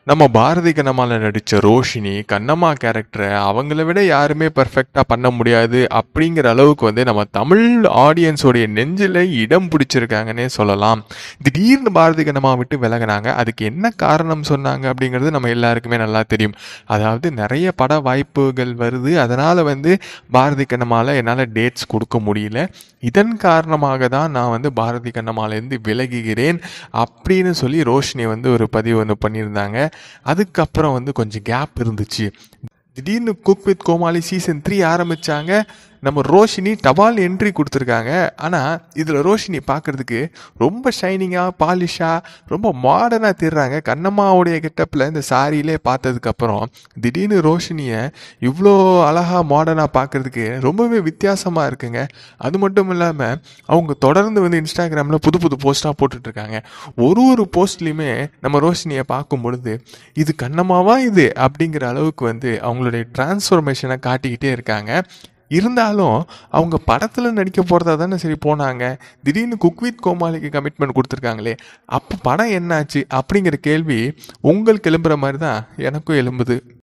நம்ம பாரதி கண்ணம்மாவில் நடித்த ரோஷினி கண்ணம்மா கேரக்டரை அவங்கள விட யாருமே பர்ஃபெக்டாக பண்ண முடியாது அப்படிங்கிற அளவுக்கு வந்து நம்ம தமிழ் ஆடியன்ஸோடைய நெஞ்சில் இடம் பிடிச்சிருக்காங்கன்னே சொல்லலாம் திடீர்னு பாரதி கண்ணம்மா விட்டு விலகினாங்க அதுக்கு என்ன காரணம் சொன்னாங்க அப்படிங்கிறது நம்ம எல்லாருக்குமே நல்லா தெரியும் அதாவது நிறைய பட வாய்ப்புகள் வருது அதனால் வந்து பாரதி கண்ணம்மாவில் என்னால் டேட்ஸ் கொடுக்க முடியல இதன் காரணமாக தான் நான் வந்து பாரதி கண்ணம்மாலேருந்து விலகுகிறேன் அப்படின்னு சொல்லி ரோஷினி வந்து ஒரு பதிவு ஒன்று பண்ணியிருந்தாங்க அதுக்கப்புறம் வந்து கொஞ்சம் கேப் இருந்துச்சு திடீர்னு cook with Comali season three ஆரம்பித்தாங்க நம்ம ரோஷினி டபால் என்ட்ரி கொடுத்துருக்காங்க ஆனால் இதில் ரோஷினி பார்க்குறதுக்கு ரொம்ப ஷைனிங்காக பாலிஷாக ரொம்ப மாடர்னாக தெரிறாங்க கண்ணம்மாவுடைய கெட்டப்பில் இந்த சாரியிலே பார்த்ததுக்கப்புறம் திடீர்னு ரோஷினியை இவ்வளோ அழகாக மாடர்னாக பார்க்குறதுக்கு ரொம்பவே வித்தியாசமாக இருக்குங்க அது மட்டும் இல்லாமல் அவங்க தொடர்ந்து வந்து இன்ஸ்டாகிராமில் புது புது போஸ்ட்டாக போட்டுட்ருக்காங்க ஒரு ஒரு போஸ்ட்லேயுமே நம்ம ரோஷினியை பார்க்கும் பொழுது இது கண்ணம்மாவா இது அப்படிங்கிற அளவுக்கு வந்து அவங்களுடைய டிரான்ஸ்ஃபர்மேஷனை காட்டிக்கிட்டே இருக்காங்க இருந்தாலும் அவங்க படத்தில் நடிக்க போகிறதா தானே சரி போனாங்க திடீர்னு குக் வித் கோமாளிக்கு கமிட்மெண்ட் கொடுத்துருக்காங்களே அப்போ படம் என்னாச்சு அப்படிங்கிற கேள்வி உங்களுக்கு எழும்புற மாதிரி தான் எனக்கும் எழும்புது